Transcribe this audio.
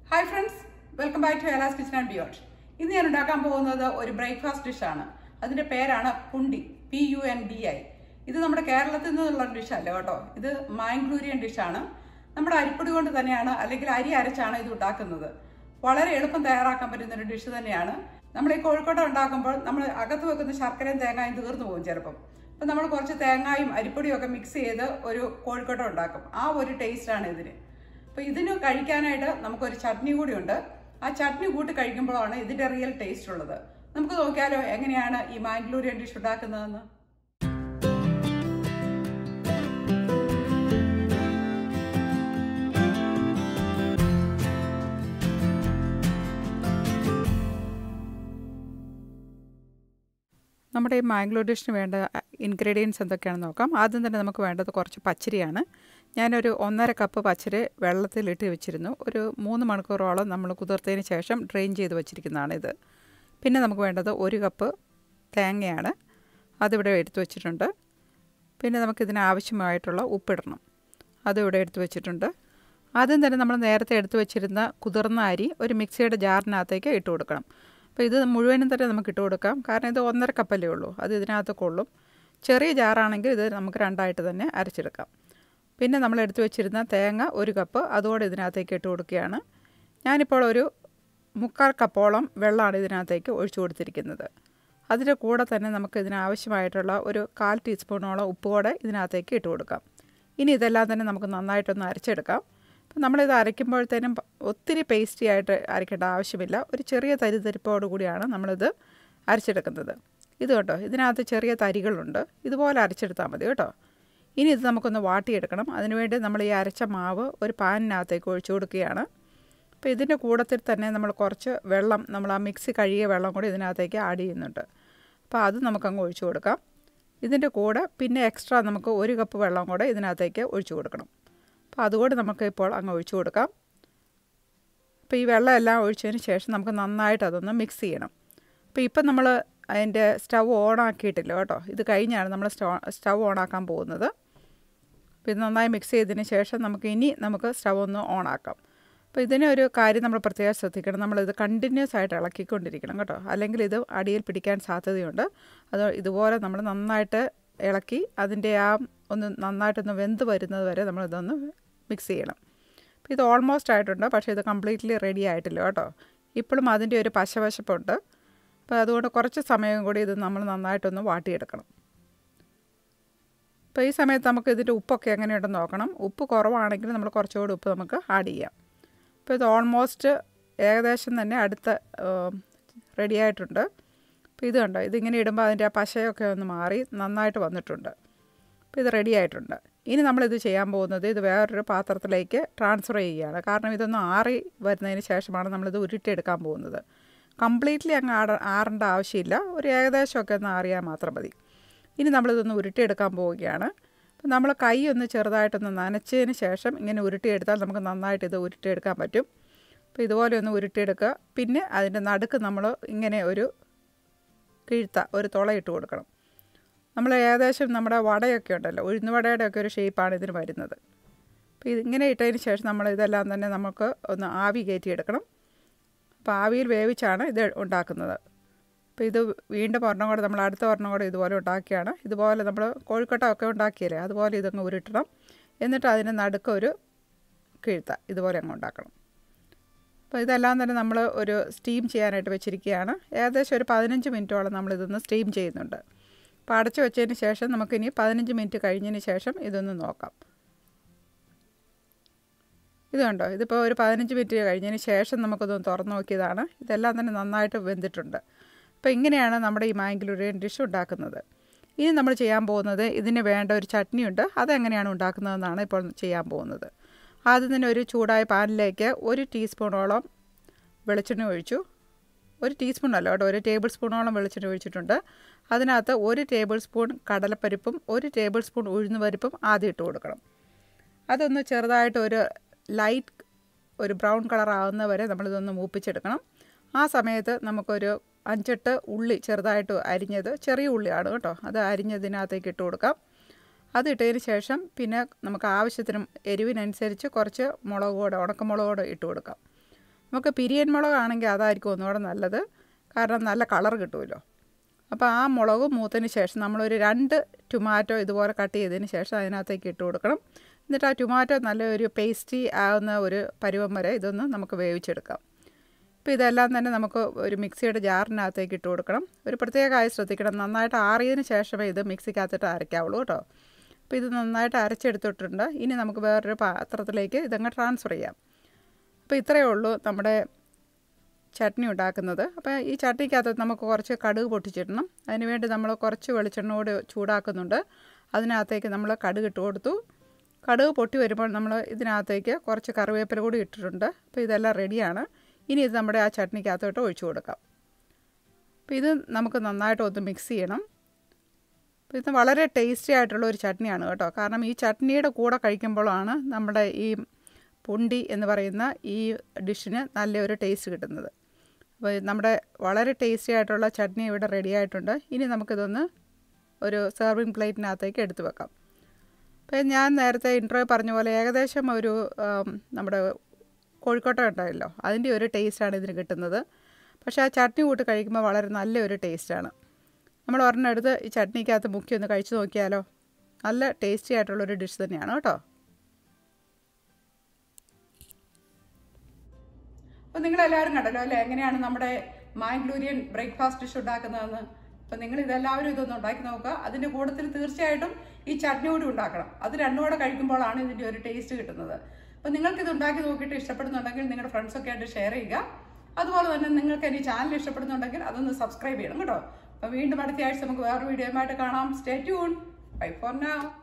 hi friends welcome back to Ela's kitchen and beyond ഇന്ന് ഞാൻ ഉണ്ടാക്കാൻ പോകുന്നത് ഒരു ബ്രേക്ക്ഫാസ്റ്റ് ഡിഷാണ് അതിന്റെ പേരാണ് pundi P U N D I ഇത് നമ്മുടെ കേരളത്തിൽ നിന്നുള്ള ഡിഷല്ല കേട്ടോ ഇത് മാംഗ്ലൂരിയൻ ഡിഷാണ് നമ്മുടെ അരിപ്പൊടി കൊണ്ട് തന്നെയാണ് അല്ലെങ്കിൽ അരി അരച്ചാണ് ഇത് ഉണ്ടാക്കുന്നത് വളരെ എളുപ്പം തയ്യാറാക്കാൻ പറ്റുന്ന ഒരു ഡിഷ് തന്നെയാണ് നമ്മൾ ഈ കോഴിക്കോട്ട ഉണ്ടാക്കുമ്പോൾ നമ്മൾ അകത്ത് വെക്കുന്ന ശർക്കരയും തേങ്ങായും തീർന്നു പോകും ചിലപ്പം അപ്പം നമ്മൾ കുറച്ച് തേങ്ങായും അരിപ്പൊടിയും ഒക്കെ മിക്സ് ചെയ്ത് ഒരു കോഴിക്കോട്ട ഉണ്ടാക്കും ആ ഒരു ടേസ്റ്റാണ് ഇതിന് അപ്പോൾ ഇതിന് കഴിക്കാനായിട്ട് നമുക്കൊരു ചട്നി കൂടിയുണ്ട് ആ ചട്നി കൂട്ടി കഴിക്കുമ്പോഴാണ് ഇതിന്റെ റിയൽ ടേസ്റ്റ് ഉള്ളത് നമുക്ക് നോക്കിയാലോ എങ്ങനെയാണ് ഈ മാംഗ്ലൂരിയൻ ഡിഷ് ഉണ്ടാക്കുന്നതെന്ന് നമ്മുടെ ഈ മാംഗ്ലൂർ ഡിഷിന് വേണ്ട ഇൻഗ്രീഡിയൻസ് എന്തൊക്കെയാണെന്ന് നോക്കാം ആദ്യം തന്നെ നമുക്ക് വേണ്ടത് കുറച്ച് പച്ചരിയാണ് ഞാനൊരു ഒന്നര കപ്പ് പച്ചരി വെള്ളത്തിലിട്ട് വെച്ചിരുന്നു ഒരു മൂന്ന് മണിക്കൂറോളം നമ്മൾ കുതിർത്തതിന് ശേഷം ഡ്രെയിൻ ചെയ്ത് വെച്ചിരിക്കുന്നതാണ് ഇത് പിന്നെ നമുക്ക് വേണ്ടത് ഒരു കപ്പ് തേങ്ങയാണ് അതിവിടെ എടുത്തു വെച്ചിട്ടുണ്ട് പിന്നെ നമുക്കിതിന് ആവശ്യമായിട്ടുള്ള ഉപ്പിടണം അതിവിടെ എടുത്തു വെച്ചിട്ടുണ്ട് ആദ്യം തന്നെ നമ്മൾ നേരത്തെ എടുത്തു വെച്ചിരുന്ന കുതിർന്ന അരി ഒരു മിക്സിയുടെ ജാറിനകത്തേക്ക് ഇട്ട് കൊടുക്കണം അപ്പോൾ ഇത് മുഴുവനും തന്നെ നമുക്ക് ഇട്ട് കൊടുക്കാം കാരണം ഇത് ഒന്നര കപ്പല്ലേ ഉള്ളൂ അത് ഇതിനകത്ത് കൊള്ളും ചെറിയ ജാറാണെങ്കിൽ ഇത് നമുക്ക് രണ്ടായിട്ട് തന്നെ അരച്ചെടുക്കാം പിന്നെ നമ്മൾ എടുത്തു വെച്ചിരുന്ന തേങ്ങ ഒരു കപ്പ് അതുകൂടെ ഇതിനകത്തേക്ക് ഇട്ട് കൊടുക്കുകയാണ് ഞാനിപ്പോൾ ഒരു മുക്കാൽ കപ്പോളം വെള്ളമാണ് ഇതിനകത്തേക്ക് ഒഴിച്ചു കൊടുത്തിരിക്കുന്നത് അതിൻ്റെ കൂടെ തന്നെ നമുക്ക് ഇതിനാവശ്യമായിട്ടുള്ള ഒരു കാൽ ടീസ്പൂണോളം ഉപ്പ് കൂടെ ഇതിനകത്തേക്ക് ഇട്ട് കൊടുക്കാം ഇനി ഇതെല്ലാം തന്നെ നമുക്ക് നന്നായിട്ടൊന്ന് അരച്ചെടുക്കാം അപ്പം നമ്മളിത് അരയ്ക്കുമ്പോഴത്തേനും ഒത്തിരി പേസ്റ്റി ആയിട്ട് അരയ്ക്കേണ്ട ആവശ്യമില്ല ഒരു ചെറിയ തരിതരിപ്പോടു കൂടിയാണ് നമ്മളിത് അരച്ചെടുക്കുന്നത് ഇത് കേട്ടോ ഇതിനകത്ത് ചെറിയ തരികളുണ്ട് ഇതുപോലെ അരച്ചെടുത്താൽ മതി കേട്ടോ ഇനി ഇത് നമുക്കൊന്ന് വാട്ടിയെടുക്കണം അതിനുവേണ്ടി നമ്മൾ ഈ അരച്ച മാവ് ഒരു പാനിനകത്തേക്ക് ഒഴിച്ചു കൊടുക്കുകയാണ് അപ്പോൾ ഇതിൻ്റെ കൂടത്തിൽ തന്നെ നമ്മൾ കുറച്ച് വെള്ളം നമ്മൾ ആ മിക്സി കഴുകിയ വെള്ളം കൂടി ഇതിനകത്തേക്ക് ആഡ് ചെയ്യുന്നുണ്ട് അപ്പോൾ അത് നമുക്കങ്ങ് ഒഴിച്ചു കൊടുക്കാം ഇതിൻ്റെ കൂടെ പിന്നെ എക്സ്ട്രാ നമുക്ക് ഒരു കപ്പ് വെള്ളം കൂടെ ഇതിനകത്തേക്ക് ഒഴിച്ചു കൊടുക്കണം അപ്പോൾ അതുകൂടി നമുക്ക് ഇപ്പോൾ അങ്ങ് ഒഴിച്ചു കൊടുക്കാം അപ്പോൾ ഈ വെള്ളം എല്ലാം ഒഴിച്ചതിന് ശേഷം നമുക്ക് നന്നായിട്ട് അതൊന്ന് മിക്സ് ചെയ്യണം അപ്പോൾ ഇപ്പം നമ്മൾ അതിൻ്റെ സ്റ്റവ് ഓൺ ആക്കിയിട്ടില്ല കേട്ടോ ഇത് കഴിഞ്ഞാണ് നമ്മൾ സ്റ്റോ സ്റ്റവ് ഓൺ ആക്കാൻ പോകുന്നത് അപ്പോൾ ഇത് നന്നായി മിക്സ് ചെയ്തതിന് ശേഷം നമുക്ക് ഇനി നമുക്ക് സ്റ്റവ് ഒന്ന് ഓൺ ആക്കാം അപ്പോൾ ഇതിന് ഒരു കാര്യം നമ്മൾ പ്രത്യേകം ശ്രദ്ധിക്കണം നമ്മളിത് കണ്ടിന്യൂസ് ആയിട്ട് ഇളക്കിക്കൊണ്ടിരിക്കണം കേട്ടോ അല്ലെങ്കിൽ ഇത് അടിയിൽ പിടിക്കാൻ സാധ്യതയുണ്ട് അത് ഇതുപോലെ നമ്മൾ നന്നായിട്ട് ഇളക്കി അതിൻ്റെ ആ ഒന്ന് നന്നായിട്ടൊന്ന് വെന്ത് വരുന്നത് വരെ നമ്മളിതൊന്ന് മിക്സ് ചെയ്യണം അപ്പോൾ ഇത് ഓൾമോസ്റ്റ് ആയിട്ടുണ്ട് പക്ഷേ ഇത് കംപ്ലീറ്റ്ലി റെഡി ആയിട്ടില്ല കേട്ടോ ഇപ്പോഴും അതിൻ്റെ ഒരു പശവശപ്പുണ്ട് അപ്പോൾ അതുകൊണ്ട് കുറച്ച് സമയം കൂടി ഇത് നമ്മൾ നന്നായിട്ടൊന്ന് വാട്ടിയെടുക്കണം അപ്പോൾ ഈ സമയത്ത് നമുക്ക് ഇതിൻ്റെ ഉപ്പൊക്കെ എങ്ങനെയുണ്ടെന്ന് നോക്കണം ഉപ്പ് കുറവാണെങ്കിൽ നമ്മൾ കുറച്ചുകൂടി ഉപ്പ് നമുക്ക് ആഡ് ചെയ്യാം അപ്പോൾ ഇത് ഓൾമോസ്റ്റ് ഏകദേശം തന്നെ അടുത്ത റെഡി ആയിട്ടുണ്ട് അപ്പോൾ ഇത് കണ്ടോ ഇതിങ്ങനെ ഇടുമ്പോൾ അതിൻ്റെ ആ പശയൊക്കെ ഒന്ന് മാറി നന്നായിട്ട് വന്നിട്ടുണ്ട് അപ്പോൾ ഇത് റെഡി ആയിട്ടുണ്ട് ഇനി നമ്മളിത് ചെയ്യാൻ പോകുന്നത് ഇത് വേറൊരു പാത്രത്തിലേക്ക് ട്രാൻസ്ഫർ ചെയ്യുകയാണ് കാരണം ഇതൊന്ന് ആറി വരുന്നതിന് ശേഷമാണ് നമ്മളിത് ഉരുട്ടിയെടുക്കാൻ പോകുന്നത് കംപ്ലീറ്റ്ലി അങ്ങ് ആട ആറേണ്ട ആവശ്യമില്ല ഒരു ഏകദേശമൊക്കെ ഒന്ന് ആറിയാൽ മാത്രം മതി ഇനി നമ്മളിതൊന്ന് ഉരുട്ടിയെടുക്കാൻ പോവുകയാണ് അപ്പം നമ്മൾ കൈ ഒന്ന് ചെറുതായിട്ടൊന്ന് നനച്ചതിന് ശേഷം ഇങ്ങനെ ഉരുട്ടിയെടുത്താൽ നമുക്ക് നന്നായിട്ട് ഇത് ഉരുട്ടിയെടുക്കാൻ പറ്റും അപ്പോൾ ഇതുപോലെ ഒന്ന് ഉരുട്ടിയെടുക്കുക പിന്നെ അതിൻ്റെ നടുക്ക് നമ്മൾ ഇങ്ങനെ ഒരു കിഴുത്ത ഒരു തുളയിട്ട് കൊടുക്കണം നമ്മൾ ഏകദേശം നമ്മുടെ വടയൊക്കെ ഉണ്ടല്ലോ ഉഴുന്ന് വടയുടെ ഒക്കെ ഒരു ഷേപ്പാണ് ഇതിന് വരുന്നത് അപ്പോൾ ഇതിങ്ങനെ ഇട്ടതിന് ശേഷം നമ്മൾ ഇതെല്ലാം തന്നെ നമുക്ക് ഒന്ന് ആവി കയറ്റിയെടുക്കണം അപ്പോൾ ആവിയിൽ വേവിച്ചാണ് ഇത് ഉണ്ടാക്കുന്നത് അപ്പോൾ ഇത് വീണ്ടും ഒരെണ്ണം കൂടെ നമ്മൾ അടുത്ത ഒരെണ്ണം കൂടെ ഇതുപോലെ ഉണ്ടാക്കിയാണ് ഇതുപോലെ നമ്മൾ കോഴിക്കോട്ടൊക്കെ ഉണ്ടാക്കിയല്ലേ അതുപോലെ ഇതങ്ങ് ഉരുട്ടണം എന്നിട്ട് അതിന് നടുക്ക് ഒരു കിഴുത്ത ഇതുപോലെ അങ്ങ് ഉണ്ടാക്കണം അപ്പോൾ ഇതെല്ലാം തന്നെ നമ്മൾ ഒരു സ്റ്റീം ചെയ്യാനായിട്ട് വെച്ചിരിക്കുകയാണ് ഏകദേശം ഒരു പതിനഞ്ച് മിനിറ്റോളം നമ്മളിതൊന്ന് സ്റ്റീം ചെയ്യുന്നുണ്ട് അപ്പോൾ അടച്ചു വെച്ചതിന് ശേഷം നമുക്കിനി പതിനഞ്ച് മിനിറ്റ് കഴിഞ്ഞതിന് ശേഷം ഇതൊന്ന് നോക്കാം ഇത് കണ്ടോ ഇതിപ്പോൾ ഒരു പതിനഞ്ച് മിനിറ്റ് കഴിഞ്ഞതിന് ശേഷം നമുക്കൊന്ന് തുറന്നു നോക്കിയതാണ് ഇതെല്ലാം തന്നെ നന്നായിട്ട് വെന്തിട്ടുണ്ട് അപ്പോൾ ഇങ്ങനെയാണ് നമ്മുടെ ഈ മാംഗ്ലൂരിയൻ ഡിഷ് ഉണ്ടാക്കുന്നത് ഇനി നമ്മൾ ചെയ്യാൻ പോകുന്നത് ഇതിന് വേണ്ട ഒരു ചട്നിയുണ്ട് അതെങ്ങനെയാണ് ഉണ്ടാക്കുന്നതെന്നാണ് ഇപ്പോൾ ചെയ്യാൻ പോകുന്നത് ആദ്യം തന്നെ ഒരു ചൂടായ പാനിലേക്ക് ഒരു ടീസ്പൂണോളം വെളിച്ചെണ്ണ ഒഴിച്ചു ഒരു ടീസ്പൂൺ അല്ല കേട്ടോ ഒരു ടേബിൾ സ്പൂണോളം വെളിച്ചെണ്ണ ഒഴിച്ചിട്ടുണ്ട് അതിനകത്ത് ഒരു ടേബിൾ സ്പൂൺ കടലപ്പരിപ്പും ഒരു ടേബിൾ സ്പൂൺ ഉഴുന്നുപരിപ്പും ആദ്യം ഇട്ട് കൊടുക്കണം അതൊന്ന് ചെറുതായിട്ട് ഒരു ലൈറ്റ് ഒരു ബ്രൗൺ കളർ ആകുന്ന വരെ നമ്മളിതൊന്ന് മൂപ്പിച്ചെടുക്കണം ആ സമയത്ത് നമുക്കൊരു അഞ്ചെട്ട് ഉള്ളി ചെറുതായിട്ട് അരിഞ്ഞത് ചെറിയ ഉള്ളിയാണ് കേട്ടോ അത് അരിഞ്ഞതിനകത്തേക്ക് ഇട്ട് കൊടുക്കാം അത് ഇട്ടതിന് ശേഷം പിന്നെ നമുക്ക് ആവശ്യത്തിനും എരിവിനനുസരിച്ച് കുറച്ച് മുളക് കൂടെ ഉണക്കമുളക് കൂടെ ഇട്ട് കൊടുക്കാം നമുക്ക് പിരിയൻ മുളകാണെങ്കിൽ അതായിരിക്കും ഒന്നുകൂടെ നല്ലത് കാരണം നല്ല കളർ കിട്ടുമല്ലോ അപ്പോൾ ആ മുളക് മൂത്തതിന് ശേഷം നമ്മളൊരു രണ്ട് ടൊമാറ്റോ ഇതുപോലെ കട്ട് ചെയ്തതിന് ശേഷം അതിനകത്തേക്ക് ഇട്ട് കൊടുക്കണം എന്നിട്ട് ആ ടൊമാറ്റോ നല്ലൊരു പേസ്റ്റി ആവുന്ന ഒരു പരുവം വരെ ഇതൊന്ന് നമുക്ക് വേവിച്ചെടുക്കാം ഇപ്പോൾ ഇതെല്ലാം തന്നെ നമുക്ക് ഒരു മിക്സിയുടെ ജാറിനകത്തേക്ക് ഇട്ട് കൊടുക്കണം ഒരു പ്രത്യേകമായി ശ്രദ്ധിക്കണം നന്നായിട്ട് ആറിയതിന് ശേഷമേ ഇത് മിക്സിക്കകത്തിട്ട് അരയ്ക്കാവുള്ളൂ കേട്ടോ അപ്പോൾ ഇത് നന്നായിട്ട് അരച്ചെടുത്തിട്ടുണ്ട് ഇനി നമുക്ക് വേറൊരു പാത്രത്തിലേക്ക് ഇതങ്ങ് ട്രാൻസ്ഫർ ചെയ്യാം അപ്പോൾ ഇത്രയേ ഉള്ളൂ നമ്മുടെ ചട്നി ഉണ്ടാക്കുന്നത് അപ്പോൾ ഈ ചട്നിക്കകത്ത് നമുക്ക് കുറച്ച് കടുക് പൊട്ടിച്ചിടണം അതിനുവേണ്ടി നമ്മൾ കുറച്ച് വെളിച്ചെണ്ണ കൂടി ചൂടാക്കുന്നുണ്ട് അതിനകത്തേക്ക് നമ്മൾ കടുക് ഇട്ട് കൊടുത്തു കടുക് പൊട്ടി വരുമ്പോൾ നമ്മൾ ഇതിനകത്തേക്ക് കുറച്ച് കറിവേപ്പില കൂടി ഇട്ടിട്ടുണ്ട് അപ്പോൾ ഇതെല്ലാം റെഡിയാണ് ഇനി ഇത് നമ്മുടെ ആ ചട്നിക്കകത്തോട്ട് ഒഴിച്ചു കൊടുക്കാം അപ്പോൾ ഇത് നമുക്ക് നന്നായിട്ട് ഒന്ന് മിക്സ് ചെയ്യണം അപ്പോൾ ഇത് വളരെ ടേസ്റ്റി ആയിട്ടുള്ള ഒരു ചട്നിയാണ് കേട്ടോ കാരണം ഈ ചട്നിയുടെ കൂടെ കഴിക്കുമ്പോഴാണ് നമ്മുടെ ഈ പുണ്ടി എന്ന് പറയുന്ന ഈ ഡിഷിന് നല്ലൊരു ടേസ്റ്റ് കിട്ടുന്നത് അപ്പോൾ നമ്മുടെ വളരെ ടേസ്റ്റി ആയിട്ടുള്ള ചട്നി ഇവിടെ റെഡി ആയിട്ടുണ്ട് ഇനി നമുക്കിതൊന്ന് ഒരു സെർവിങ് പ്ലേറ്റിനകത്തേക്ക് എടുത്തു വെക്കാം അപ്പോൾ ഞാൻ നേരത്തെ ഇൻട്രോ പറഞ്ഞ പോലെ ഏകദേശം ഒരു നമ്മുടെ കോഴിക്കോട്ട ഉണ്ടായല്ലോ അതിൻ്റെ ഒരു ടേസ്റ്റാണ് ഇതിന് കിട്ടുന്നത് പക്ഷേ ആ ചട്നി കൂട്ടി കഴിക്കുമ്പോൾ വളരെ നല്ലൊരു ടേസ്റ്റാണ് നമ്മൾ ഒരെണ്ണം എടുത്ത് ഈ ചട്നിക്കകത്ത് മുക്കി ഒന്ന് കഴിച്ചു നോക്കിയാലോ നല്ല ടേസ്റ്റി ആയിട്ടുള്ളൊരു ഡിഷ് തന്നെയാണ് കേട്ടോ അപ്പോൾ നിങ്ങളെല്ലാവരും കണ്ടല്ലോ അല്ലേ എങ്ങനെയാണ് നമ്മുടെ മാംഗ്ലൂരിയൻ ബ്രേക്ക്ഫാസ്റ്റ് ഡിഷ് ഉണ്ടാക്കുന്നതെന്ന് അപ്പോൾ നിങ്ങൾ ഇതെല്ലാവരും ഇതൊന്ന് ഉണ്ടാക്കി നോക്കുക അതിൻ്റെ കൂട്ടത്തിൽ തീർച്ചയായിട്ടും ഈ ചട്നി കൂടി ഉണ്ടാക്കണം അത് രണ്ടും കൂടെ കഴിക്കുമ്പോഴാണ് ഇതിൻ്റെ ഒരു ടേസ്റ്റ് കിട്ടുന്നത് അപ്പോൾ നിങ്ങൾക്ക് ഇത് ഉണ്ടാക്കി നോക്കിയിട്ട് ഇഷ്ടപ്പെടുന്നുണ്ടെങ്കിൽ നിങ്ങളുടെ ഫ്രണ്ട്സൊക്കെ ആയിട്ട് ഷെയർ ചെയ്യുക അതുപോലെ തന്നെ നിങ്ങൾക്ക് എൻ്റെ ചാനൽ ഇഷ്ടപ്പെടുന്നുണ്ടെങ്കിൽ അതൊന്ന് സബ്സ്ക്രൈബ് ചെയ്യണം കേട്ടോ അപ്പോൾ വീണ്ടും അടുത്ത ആഴ്ച നമുക്ക് വേറൊരു വീഡിയോയുമായിട്ട് കാണാം stay tune bye for now